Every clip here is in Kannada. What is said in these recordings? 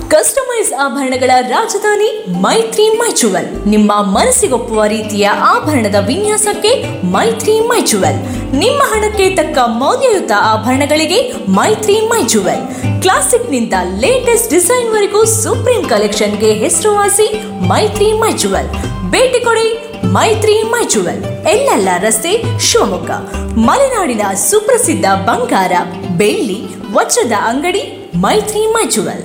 ಕಸ್ಟಮೈಸ್ ಆಭರಣಗಳ ರಾಜಧಾನಿ ಮೈತ್ರಿ ಮೈಚುವಲ್ ನಿಮ್ಮ ಮನಸ್ಸಿಗೊಪ್ಪುವ ರೀತಿಯ ಆಭರಣದ ವಿನ್ಯಾಸಕ್ಕೆ ಮೈತ್ರಿ ಮೈಚುವಲ್ ನಿಮ್ಮ ಹಣಕ್ಕೆ ತಕ್ಕ ಮೌಲ್ಯಯುತ ಆಭರಣಗಳಿಗೆ ಮೈತ್ರಿ ಮೈಚುವಲ್ ಕ್ಲಾಸಿಕ್ನಿಂದ ಲೇಟೆಸ್ಟ್ ಡಿಸೈನ್ ವರೆಗೂ ಸುಪ್ರೀಂ ಕಲೆಕ್ಷನ್ಗೆ ಹೆಸರುವಾಸಿ ಮೈತ್ರಿ ಮೈಚುವಲ್ ಭೇಟಿ ಕೊಡಿ ಮೈತ್ರಿ ಮೈಚುವಲ್ ಎಲ್ಲೆಲ್ಲ ರಸ್ತೆ ಶಿವಮೊಗ್ಗ ಮಲೆನಾಡಿನ ಸುಪ್ರಸಿದ್ಧ ಬಂಗಾರ ಬೆಳ್ಳಿ ವಜ್ರದ ಅಂಗಡಿ ಮೈತ್ರಿ ಮೈಚುವಲ್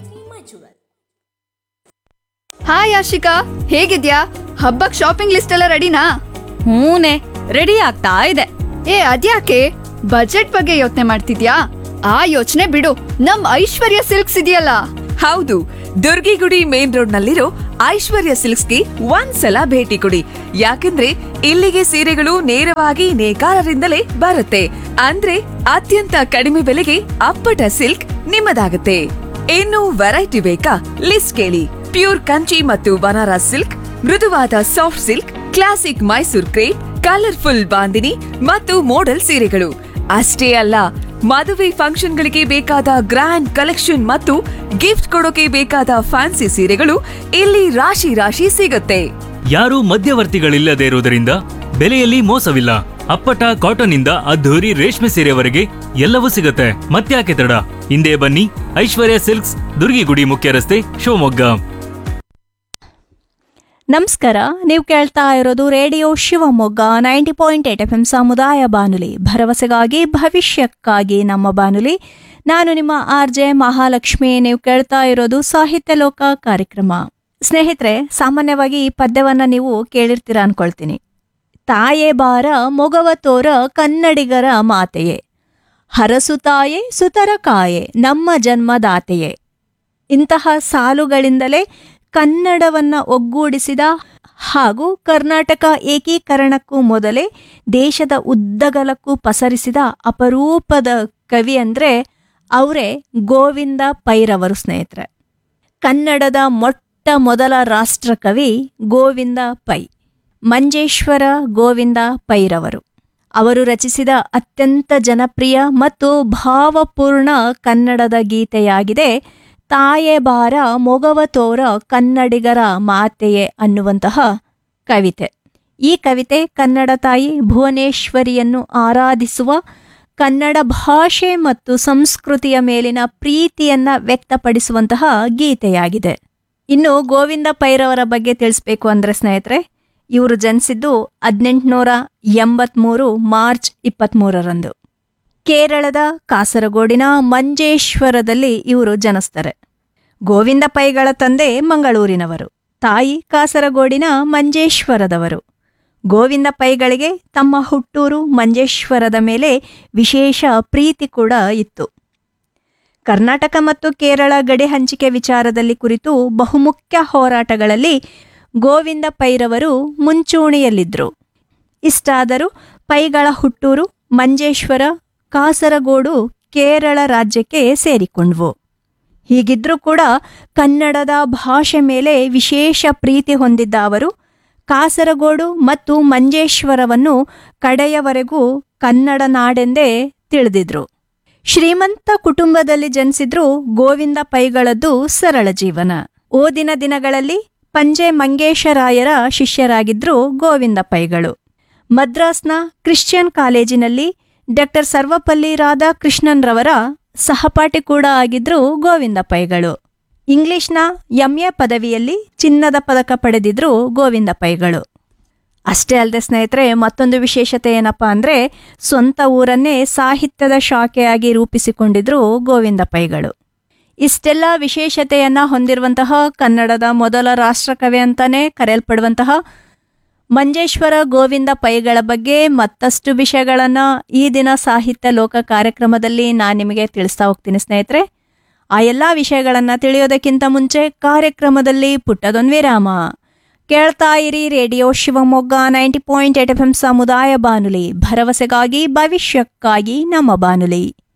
ಹಾಯ್ ಆಶಿಕಾ ಹೇಗಿದ್ಯಾ ಹಬ್ಬಕ್ ಶಾಪಿಂಗ್ ಲಿಸ್ಟ್ ಎಲ್ಲ ರೆಡಿನಾ ಹೂನೆ ರೆಡಿ ಆಗ್ತಾ ಇದೆ ಏ ಅದ್ಯಾಕೆ ಬಜೆಟ್ ಬಗ್ಗೆ ಯೋಚನೆ ಮಾಡ್ತಿದ್ಯಾ ಆ ಯೋಚನೆ ಬಿಡು ನಮ್ ಐಶ್ವರ್ಯ ಸಿಲ್ಕ್ಸ್ ಇದೆಯಲ್ಲ ಹೌದು ದುರ್ಗಿಗುಡಿ ಮೇನ್ ರೋಡ್ ನಲ್ಲಿರೋ ಐಶ್ವರ್ಯ ಸಿಲ್ಕ್ಸ್ಗೆ ಒಂದ್ಸಲ ಭೇಟಿ ಕೊಡಿ ಯಾಕಂದ್ರೆ ಇಲ್ಲಿಗೆ ಸೀರೆಗಳು ನೇರವಾಗಿ ನೇಕಾರರಿಂದಲೇ ಬರುತ್ತೆ ಅಂದ್ರೆ ಅತ್ಯಂತ ಕಡಿಮೆ ಬೆಲೆಗೆ ಅಪ್ಪಟ ಸಿಲ್ಕ್ ನಿಮ್ಮದಾಗುತ್ತೆ ಇನ್ನು ವೆರೈಟಿ ಬೇಕಾ ಲಿಸ್ಟ್ ಕೇಳಿ ಪ್ಯೂರ್ ಕಂಚಿ ಮತ್ತು ಬನಾರಸ್ ಸಿಲ್ಕ್ ಮೃದುವಾದ soft silk classic Mysore crepe colourful bandhini ಮತ್ತು ಮೋಡಲ್ ಸೀರೆಗಳು ಅಷ್ಟೇ ಅಲ್ಲ ಮದುವೆ ಫಂಕ್ಷನ್ಗಳಿಗೆ ಬೇಕಾದ ಗ್ರ್ಯಾಂಡ್ ಕಲೆಕ್ಷನ್ ಮತ್ತು ಗಿಫ್ಟ್ ಕೊಡೋಕೆ ಬೇಕಾದ ಫ್ಯಾನ್ಸಿ ಸೀರೆಗಳು ಇಲ್ಲಿ ರಾಶಿ ರಾಶಿ ಸಿಗುತ್ತೆ ಯಾರೂ ಮಧ್ಯವರ್ತಿಗಳಿಲ್ಲದೆ ಇರುವುದರಿಂದ ಬೆಲೆಯಲ್ಲಿ ಮೋಸವಿಲ್ಲ ಅಪ್ಪಟ ಕಾಟನ್ ಇಂದ ಅದ್ಧೂರಿ ರೇಷ್ಮೆ ಸೀರೆವರೆಗೆ ಎಲ್ಲವೂ ಸಿಗುತ್ತೆ ಮತ್ತ್ಯಾಕೆ ತಡ ಹಿಂದೆ ಬನ್ನಿ ಐಶ್ವರ್ಯ ಸಿಲ್ಕ್ಸ್ ದುರ್ಗಿಗುಡಿ ಮುಖ್ಯ ರಸ್ತೆ ಶಿವಮೊಗ್ಗ ನಮಸ್ಕಾರ ನೀವು ಕೇಳ್ತಾ ಇರೋದು radio Shivamogga ninety point eight F M ಸಮುದಾಯ ಬಾನುಲಿ ಭರವಸೆಗಾಗಿ ಭವಿಷ್ಯಕ್ಕಾಗಿ ನಮ್ಮ ಬಾನುಲಿ ನಾನು ನಿಮ್ಮ ಆರ್ ಜೆ ಮಹಾಲಕ್ಷ್ಮಿ ನೀವು ಕೇಳ್ತಾ ಇರೋದು ಸಾಹಿತ್ಯ ಲೋಕ ಕಾರ್ಯಕ್ರಮ ಸ್ನೇಹಿತರೆ ಸಾಮಾನ್ಯವಾಗಿ ಈ ಪದ್ಯವನ್ನು ನೀವು ಕೇಳಿರ್ತೀರ ಅನ್ಕೊಳ್ತೀನಿ ತಾಯೇ ಬಾರ ಮೊಗವ ತೋರ ಕನ್ನಡಿಗರ ಮಾತೆಯೇ ಹರಸು ತಾಯೇ ಸುತರ ಕಾಯೆ ನಮ್ಮ ಜನ್ಮದಾತೆಯೇ ಇಂತಹ ಸಾಲುಗಳಿಂದಲೇ ಕನ್ನಡವನ್ನ ಒಗ್ಗೂಡಿಸಿದ ಹಾಗೂ ಕರ್ನಾಟಕ ಏಕೀಕರಣಕ್ಕೂ ಮೊದಲೇ ದೇಶದ ಉದ್ದಗಲಕ್ಕೂ ಪಸರಿಸಿದ ಅಪರೂಪದ ಕವಿ ಅಂದರೆ ಅವರೇ ಗೋವಿಂದ ಪೈರವರು ಸ್ನೇಹಿತರೆ ಕನ್ನಡದ ಮೊಟ್ಟ ಮೊದಲ ರಾಷ್ಟ್ರಕವಿ ಗೋವಿಂದ ಪೈ ಮಂಜೇಶ್ವರ ಗೋವಿಂದ ಪೈರವರು ಅವರು ರಚಿಸಿದ ಅತ್ಯಂತ ಜನಪ್ರಿಯ ಮತ್ತು ಭಾವಪೂರ್ಣ ಕನ್ನಡದ ಗೀತೆಯಾಗಿದೆ ತಾಯೇ ಬಾರ ಮೊಗವ ತೋರ ಕನ್ನಡಿಗರ ಮಾತೆಯೇ ಅನ್ನುವಂತಹ ಕವಿತೆ ಈ ಕವಿತೆ ಕನ್ನಡ ತಾಯಿ ಭುವನೇಶ್ವರಿಯನ್ನು ಆರಾಧಿಸುವ ಕನ್ನಡ ಭಾಷೆ ಮತ್ತು ಸಂಸ್ಕೃತಿಯ ಮೇಲಿನ ಪ್ರೀತಿಯನ್ನ ವ್ಯಕ್ತಪಡಿಸುವಂತಹ ಗೀತೆಯಾಗಿದೆ ಇನ್ನು ಗೋವಿಂದ ಪೈರವರ ಬಗ್ಗೆ ತಿಳಿಸ್ಬೇಕು ಅಂದ್ರೆ ಸ್ನೇಹಿತರೆ ಇವರು ಜನಿಸಿದ್ದು ಹದಿನೆಂಟುನೂರ ಎಂಬತ್ಮೂರು ಮಾರ್ಚ್ ಇಪ್ಪತ್ತ್ಮೂರರಂದು ಕೇರಳದ ಕಾಸರಗೋಡಿನ ಮಂಜೇಶ್ವರದಲ್ಲಿ ಇವರು ಜನಿಸ್ತಾರೆ ಗೋವಿಂದ ಪೈಗಳ ತಂದೆ ಮಂಗಳೂರಿನವರು ತಾಯಿ ಕಾಸರಗೋಡಿನ ಮಂಜೇಶ್ವರದವರು ಗೋವಿಂದ ಪೈಗಳಿಗೆ ತಮ್ಮ ಹುಟ್ಟೂರು ಮಂಜೇಶ್ವರದ ಮೇಲೆ ವಿಶೇಷ ಪ್ರೀತಿ ಕೂಡ ಇತ್ತು ಕರ್ನಾಟಕ ಮತ್ತು ಕೇರಳ ಗಡಿ ಹಂಚಿಕೆ ವಿಚಾರದಲ್ಲಿ ಕುರಿತು ಬಹುಮುಖ್ಯ ಹೋರಾಟಗಳಲ್ಲಿ ಗೋವಿಂದ ಪೈರವರು ಮುಂಚೂಣಿಯಲ್ಲಿದ್ದರು ಇಷ್ಟಾದರೂ ಪೈಗಳ ಹುಟ್ಟೂರು ಮಂಜೇಶ್ವರ ಕಾಸರಗೋಡು ಕೇರಳ ರಾಜ್ಯಕ್ಕೆ ಸೇರಿಕೊಂಡ್ವು ಹೀಗಿದ್ರೂ ಕೂಡ ಕನ್ನಡದ ಭಾಷೆ ಮೇಲೆ ವಿಶೇಷ ಪ್ರೀತಿ ಹೊಂದಿದ್ದ ಅವರು ಕಾಸರಗೋಡು ಮತ್ತು ಮಂಜೇಶ್ವರವನ್ನು ಕಡೆಯವರೆಗೂ ಕನ್ನಡ ನಾಡೆಂದೇ ತಿಳಿದಿದ್ರು ಶ್ರೀಮಂತ ಕುಟುಂಬದಲ್ಲಿ ಜನಿಸಿದ್ರು ಗೋವಿಂದ ಪೈಗಳದ್ದು ಸರಳ ಜೀವನ ಓದಿನ ದಿನಗಳಲ್ಲಿ ಪಂಜೆ ಮಂಗೇಶರಾಯರ ಶಿಷ್ಯರಾಗಿದ್ರು ಗೋವಿಂದ ಪೈಗಳು ಮದ್ರಾಸ್ನ ಕ್ರಿಶ್ಚಿಯನ್ ಕಾಲೇಜಿನಲ್ಲಿ ಡಾಕ್ಟರ್ ಸರ್ವಪಲ್ಲಿ ರಾಧಾಕೃಷ್ಣನ್ ರವರ ಸಹಪಾಠಿ ಕೂಡ ಆಗಿದ್ರು ಗೋವಿಂದ ಪೈಗಳು ಇಂಗ್ಲಿಷ್ನ ಎಂಎ ಪದವಿಯಲ್ಲಿ ಚಿನ್ನದ ಪದಕ ಪಡೆದಿದ್ರು ಗೋವಿಂದ ಪೈಗಳು ಅಷ್ಟೇ ಅಲ್ಲದೆ ಸ್ನೇಹಿತರೆ ಮತ್ತೊಂದು ವಿಶೇಷತೆ ಏನಪ್ಪಾ ಅಂದ್ರೆ ಸ್ವಂತ ಊರನ್ನೇ ಸಾಹಿತ್ಯದ ಶಾಖೆಯಾಗಿ ರೂಪಿಸಿಕೊಂಡಿದ್ರು ಗೋವಿಂದ ಪೈಗಳು ಇಷ್ಟೆಲ್ಲ ವಿಶೇಷತೆಯನ್ನ ಹೊಂದಿರುವಂತಹ ಕನ್ನಡದ ಮೊದಲ ರಾಷ್ಟ್ರಕವಿ ಅಂತಾನೆ ಕರೆಯಲ್ಪಡುವಂತಹ ಮಂಜೇಶ್ವರ ಗೋವಿಂದ ಪೈಗಳ ಬಗ್ಗೆ ಮತ್ತಷ್ಟು ವಿಷಯಗಳನ್ನು ಈ ದಿನ ಸಾಹಿತ್ಯ ಲೋಕ ಕಾರ್ಯಕ್ರಮದಲ್ಲಿ ನಾನು ನಿಮಗೆ ತಿಳಿಸ್ತಾ ಹೋಗ್ತೀನಿ ಸ್ನೇಹಿತರೆ ಆ ಎಲ್ಲ ವಿಷಯಗಳನ್ನು ತಿಳಿಯೋದಕ್ಕಿಂತ ಮುಂಚೆ ಕಾರ್ಯಕ್ರಮದಲ್ಲಿ ಪುಟ್ಟದೊಂದು ವಿರಾಮ ಕೇಳ್ತಾ ಇರಿ radio Shivamogga ninety point eight F M ಸಮುದಾಯ ಬಾನುಲಿ ಭರವಸೆಗಾಗಿ ಭವಿಷ್ಯಕ್ಕಾಗಿ ನಮ್ಮ ಬಾನುಲಿ